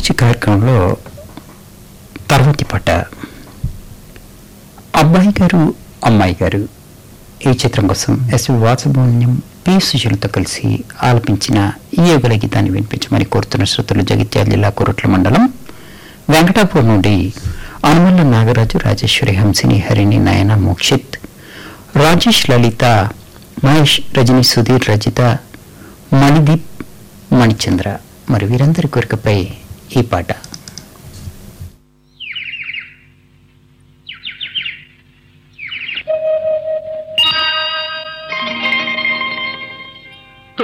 అభిరుచి కార్యక్రమంలో తర్వాతి పాట అబ్బాయి గారు అమ్మాయి గారు ఈ చిత్రం కోసం ఎస్వి వాసభూన్యం పి సుశీలతో కలిసి ఆలపించిన ఈ యుగల గీతాన్ని వినిపించమని కోరుతున్న శ్రోతలు జగిత్యాల జిల్లా కొరట్ల మండలం వెంకటాపూర్ నుండి అనుమల్ల నాగరాజు రాజేశ్వరి హంసిని హరిణి నయన మోక్షిత్ రాజేష్ లలిత మహేష్ రజని సుధీర్ రజిత మణిదీప్ మణిచంద్ర మరి వీరందరి కోరికపై ఈ పాట